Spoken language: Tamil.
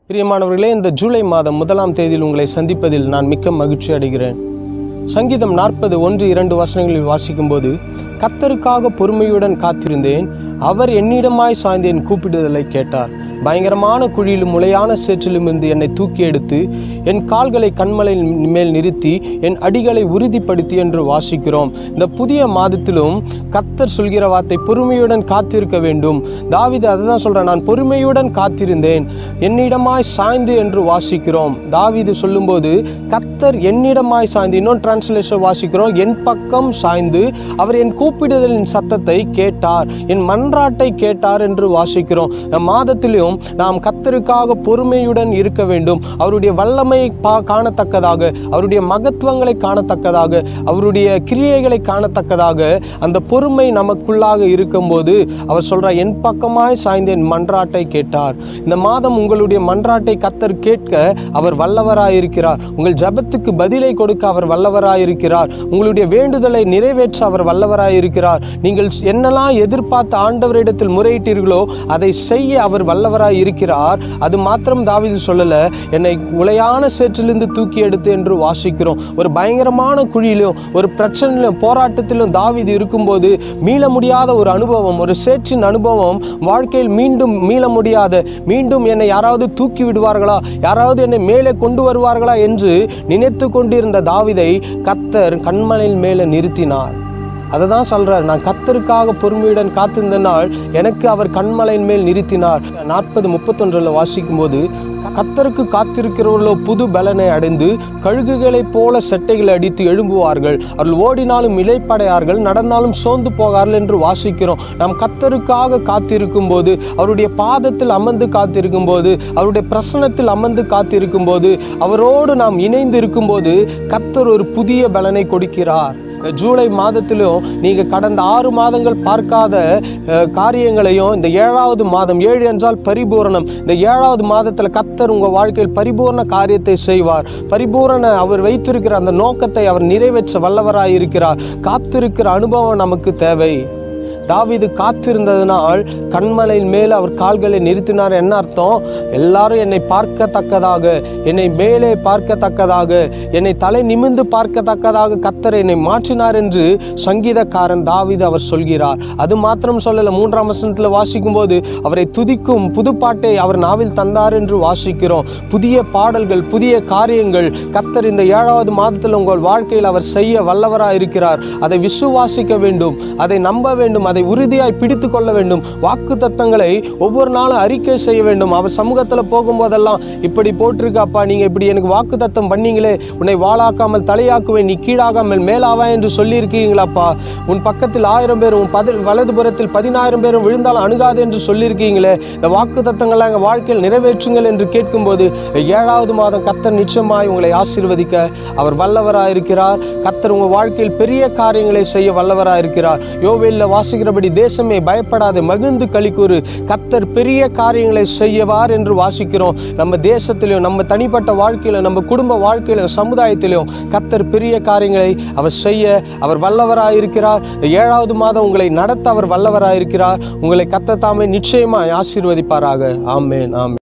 பிரியமானவர்களே இந்த ஜூலை மாதம் முதலாம் தேதியில் உங்களை சந்திப்பதில் நான் மிக்க மகிழ்ச்சி அடைகிறேன் சங்கீதம் நாற்பது ஒன்று இரண்டு வசனங்களில் வாசிக்கும்போது கர்த்தருக்காக பொறுமையுடன் காத்திருந்தேன் அவர் என்னிடமாய் சாய்ந்து என் கூப்பிடுதலை கேட்டார் பயங்கரமான குழியிலும் முளையான சேற்றிலும் இருந்து என்னை தூக்கி எடுத்து என் கால்களை கண்மலையின் மேல் நிறுத்தி என் அடிகளை உறுதிப்படுத்தி என்று வாசிக்கிறோம் இந்த புதிய மாதத்திலும் கர்த்தர் சொல்கிற வார்த்தை பொறுமையுடன் காத்திருக்க வேண்டும் தாவீது அதை தான் சொல்கிறேன் நான் பொறுமையுடன் காத்திருந்தேன் என்னிடமாய் சாய்ந்து என்று வாசிக்கிறோம் தாவீது சொல்லும்போது கர்த்தர் என்னிடமாய் சாய்ந்து இன்னொரு டிரான்ஸ்லேஷன் வாசிக்கிறோம் என் பக்கம் சாய்ந்து அவர் என் கூப்பிடுதலின் சத்தத்தை கேட்டார் என் மன்றாட்டை கேட்டார் என்று வாசிக்கிறோம் இந்த மாதத்திலும் நாம் கர்த்தருக்காக பொறுமையுடன் இருக்க வேண்டும் அவருடைய வல்லமை பா காணத்தக்கதாக அவருடைய மகத்துவங்களை காணத்தக்கதாக அவருடைய கிரியைகளை காணத்தக்கதாக அந்த பொறுமை நமக்குள்ளாக இருக்கும்போது அவர் சொல்றார் என் பக்கமாய் சாய்ந்து என் மன்றாட்டை கேட்டார் இந்த மாதம் உங்களுடைய மன்றாட்டை கத்தர் கேட்க அவர் வல்லவராயிருக்கிறார் உங்கள் ஜெபத்துக்கு பதிலை கொடுக்க அவர் வல்லவராயிருக்கிறார் உங்களுடைய வேண்டுதலை நிறைவேற்ற அவர் வல்லவராயிருக்கிறார் நீங்கள் என்னெல்லாம் எதிர்பார்த்த ஆண்டவரிடத்தில் முறையிட்டீர்களோ அதை செய்ய அவர் வல்லவராய் இருக்கிறார் அது மாத்திரம் தாவீது சொல்லல என்னை உளையான சேற்றிலிருந்து தூக்கி எடுத்து என்று வாசிக்கிறோம் ஒரு பயங்கரமான குழியிலும் ஒரு பிரச்சனையிலும் போராட்டத்திலும் தாவீது இருக்கும்போது மீள முடியாத ஒரு அனுபவம் ஒரு சேற்றின் அனுபவம் வாழ்க்கையில் மீண்டும் மீள முடியாத மீண்டும் என்னை யாராவது தூக்கி விடுவார்களா யாராவது என்னை மேலே கொண்டு வருவார்களா என்று நினைத்து கொண்டிருந்த தாவீதை கத்தர் கண்மலையில் மேலே நிறுத்தினார் அதை தான் சொல்றார் நான் கத்தருக்காக பொறுமையுடன் காத்திருந்த நாள் எனக்கு அவர் கண்மலையின் மேல் நிறுத்தினார் நாற்பது முப்பத்தொன்றில் வாசிக்கும்போது கத்தருக்கு காத்திருக்கிறவர்களோ புது பலனை அடைந்து கழுகுகளைப் போல செட்டைகளை அடித்து எழும்புவார்கள் அவர்கள் ஓடினாலும் இலைப்படையார்கள் நடந்தாலும் சோர்ந்து போகார்கள் என்று வாசிக்கிறோம் நாம் கத்தருக்காக காத்திருக்கும் போது அவருடைய பாதத்தில் அமர்ந்து காத்திருக்கும் போது அவருடைய பிரசனத்தில் அமர்ந்து காத்திருக்கும் போது அவரோடு நாம் இணைந்து இருக்கும்போது கத்தர் ஒரு புதிய பலனை கொடுக்கிறார் இந்த ஜூலை மாதத்திலும் நீங்க கடந்த ஆறு மாதங்கள் பார்க்காத அஹ், காரியங்களையும் இந்த ஏழாவது மாதம் ஏழு என்றால் பரிபூரணம் இந்த ஏழாவது மாதத்துல கத்தர் உங்க வாழ்க்கையில் பரிபூரண காரியத்தை செய்வார் பரிபூரண அவர் வைத்திருக்கிற அந்த நோக்கத்தை அவர் நிறைவேற்ற வல்லவராய் இருக்கிறார் காத்திருக்கிற அனுபவம் நமக்கு தேவை தாவீது காத்திருந்ததினால் கண்மலையின் மேல் அவர் கால்களை நிறுத்தினார் என்ன அர்த்தம் எல்லாரும் என்னை பார்க்கத்தக்கதாக என்னை மேலே பார்க்கத்தக்கதாக என்னை தலை நிமிர்ந்து பார்க்கத்தக்கதாக கத்தர் என்னை மாற்றினார் என்று சங்கீதக்காரன் தாவீது அவர் சொல்கிறார் அது மாத்திரம் சொல்லல மூன்றாம் வசனத்தில் வாசிக்கும் போது அவரை துதிக்கும் புதுப்பாட்டை அவர் நாவில் தந்தார் என்று வாசிக்கிறோம் புதிய பாடல்கள் புதிய காரியங்கள் கத்தர் இந்த ஏழாவது மாதத்தில் உங்கள் வாழ்க்கையில் அவர் செய்ய வல்லவராக இருக்கிறார் அதை விசுவாசிக்க வேண்டும் அதை நம்ப வேண்டும் அதை உறுதியாய் பிடித்து கொள்ள வேண்டும் வாக்கு தத்தங்களை ஒவ்வொரு நாளும் அறிக்கை செய்ய வேண்டும் அவர் சமூகத்தில் போகும்போதெல்லாம் இப்படி போட்டிருக்காப்பா நீங்க இப்படி எனக்கு வாக்கு தத்தம் பண்ணீங்களே உன்னை வாளாக்காமல் தலையாக்குவேன் நீ கீழாகாமல் மேலாவா என்று சொல்லியிருக்கீங்களாப்பா உன் பக்கத்தில் ஆயிரம் பேரும் உன் பதி வலதுபுறத்தில் பதினாயிரம் பேரும் விழுந்தாலும் அணுகாது என்று சொல்லியிருக்கீங்களே இந்த வாக்கு தத்தங்களை எங்கள் வாழ்க்கையில் நிறைவேற்றுங்கள் என்று கேட்கும்போது ஏழாவது மாதம் கத்தர் நிச்சயமாய் உங்களை ஆசீர்வதிக்க அவர் வல்லவராக இருக்கிறார் கத்தர் உங்கள் வாழ்க்கையில் பெரிய காரியங்களை செய்ய வல்லவராக இருக்கிறார் யோவேலில் வாசிக்கிறபடி தேசமே பயப்படாத மகிழ்ந்து களிக்கூறு கத்தர் பெரிய காரியங்களை செய்யவார் என்று வாசிக்கிறோம் நம்ம தேசத்திலும் நம்ம தனிப்பட்ட வாழ்க்கையிலும் நம்ம குடும்ப வாழ்க்கையிலும் சமுதாயத்திலும் கத்தர் பெரிய காரியங்களை அவர் செய்ய அவர் வல்லவராக இருக்கிறார் ஏழாவது மாதம் உங்களை நடத்த அவர் வல்லவராக இருக்கிறார் உங்களை கத்த தாமே நிச்சயமாய் ஆசீர்வதிப்பாராக ஆமேன் ஆமேன்